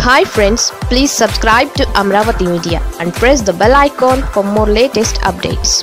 hi friends please subscribe to Amaravati media and press the bell icon for more latest updates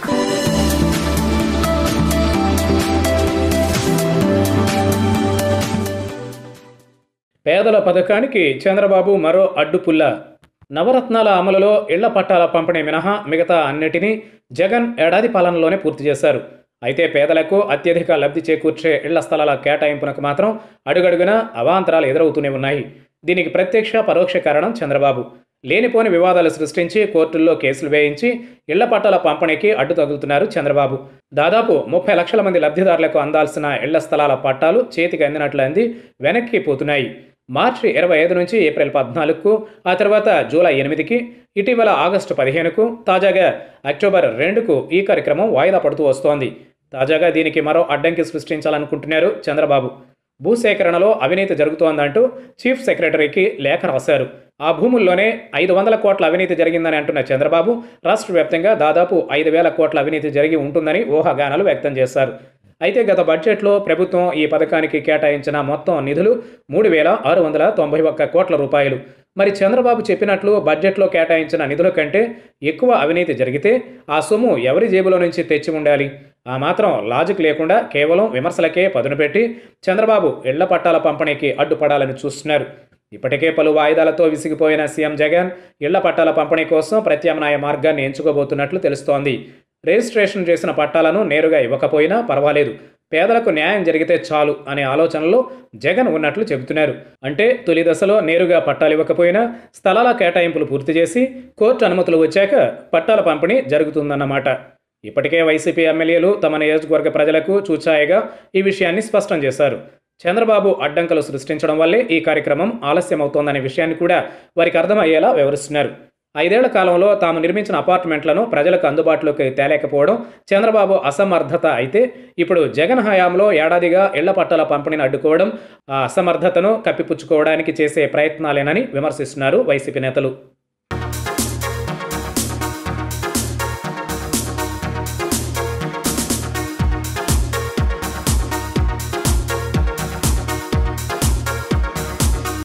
పేదల పథకానికి చంద్రబాబు మరో అడ్డుపుల్ల నవరత్నాల అమలులో ఇళ్ల పట్టాల పంపిణీ మినహా మిగతా అన్నిటినీ జగన్ ఏడాది పాలనలోనే పూర్తి చేశారు అయితే పేదలకు అత్యధిక లబ్ధి చేకూర్చే ఇళ్ల స్థలాల కేటాయింపునకు మాత్రం అడుగడుగునా అవాంతరాలు ఎదురవుతూనే ఉన్నాయి దీనికి ప్రత్యక్ష పరోక్ష కారణం చంద్రబాబు లేనిపోని వివాదాలు సృష్టించి కోర్టుల్లో కేసులు వేయించి ఇళ్ల పట్టాల పంపిణీకి అడ్డు తగులుతున్నారు చంద్రబాబు దాదాపు ముప్పై లక్షల మంది లబ్ధిదారులకు అందాల్సిన ఇళ్ల స్థలాల పట్టాలు చేతికి అందినట్లు అంది వెనక్కి పోతున్నాయి మార్చి ఇరవై ఐదు నుంచి ఏప్రిల్ పద్నాలుగుకు ఆ తర్వాత జూలై ఎనిమిదికి ఇటీవల ఆగస్టు పదిహేనుకు తాజాగా అక్టోబర్ రెండుకు ఈ కార్యక్రమం వాయిదా పడుతూ వస్తోంది తాజాగా దీనికి మరో అడ్డంకి సృష్టించాలనుకుంటున్నారు చంద్రబాబు భూసేకరణలో అవినీతి జరుగుతోందంటూ చీఫ్ సెక్రటరీకి లేఖ రాశారు ఆ భూముల్లోనే ఐదు వందల కోట్ల అవినీతి జరిగిందని అంటున్న చంద్రబాబు రాష్ట్ర వ్యాప్తంగా దాదాపు ఐదు వేల కోట్ల అవినీతి జరిగి ఉంటుందని ఊహాగానాలు వ్యక్తం చేశారు అయితే గత బడ్జెట్లో ప్రభుత్వం ఈ పథకానికి కేటాయించిన మొత్తం నిధులు మూడు వేల ఆరు వందల తొంభై ఒక్క కోట్ల రూపాయలు మరి చంద్రబాబు చెప్పినట్లు బడ్జెట్లో కేటాయించిన నిధుల కంటే ఎక్కువ అవినీతి జరిగితే ఆ సొమ్ము ఎవరి జేబులో నుంచి తెచ్చి ఉండాలి ఆ మాత్రం లాజిక్ లేకుండా కేవలం విమర్శలకే పదును పెట్టి చంద్రబాబు ఇళ్ల పట్టాల పంపిణీకి అడ్డుపడాలని చూస్తున్నారు ఇప్పటికే పలు వాయిదాలతో విసిగిపోయిన సీఎం జగన్ ఇళ్ల పట్టాల పంపిణీ కోసం ప్రత్యామ్నాయ మార్గాన్ని ఎంచుకోబోతున్నట్లు తెలుస్తోంది రిజిస్ట్రేషన్ చేసిన పట్టాలను నేరుగా ఇవ్వకపోయినా పర్వాలేదు పేదలకు న్యాయం జరిగితే చాలు అనే ఆలోచనలో జగన్ ఉన్నట్లు చెబుతున్నారు అంటే తొలి దశలో నేరుగా పట్టాలు ఇవ్వకపోయినా స్థలాల కేటాయింపులు పూర్తి చేసి కోర్టు అనుమతులు వచ్చాక పట్టాల పంపిణీ జరుగుతుందన్నమాట ఇప్పటికే వైసీపీ ఎమ్మెల్యేలు తమ నియోజకవర్గ ప్రజలకు చూచాయగా ఈ విషయాన్ని స్పష్టం చేశారు చంద్రబాబు అడ్డంకులు సృష్టించడం వల్లే ఈ కార్యక్రమం ఆలస్యమవుతోందనే విషయాన్ని కూడా వారికి అర్థమయ్యేలా వివరిస్తున్నారు ఐదేళ్ల కాలంలో తాము నిర్మించిన అపార్ట్మెంట్లను ప్రజలకు అందుబాటులోకి తేలేకపోవడం చంద్రబాబు అసమర్థత అయితే ఇప్పుడు జగన్ హయాంలో ఏడాదిగా ఇళ్ల పట్టాల పంపిణీని అడ్డుకోవడం ఆ అసమర్థతను కప్పిపుచ్చుకోవడానికి చేసే ప్రయత్నాలేనని విమర్శిస్తున్నారు వైసీపీ నేతలు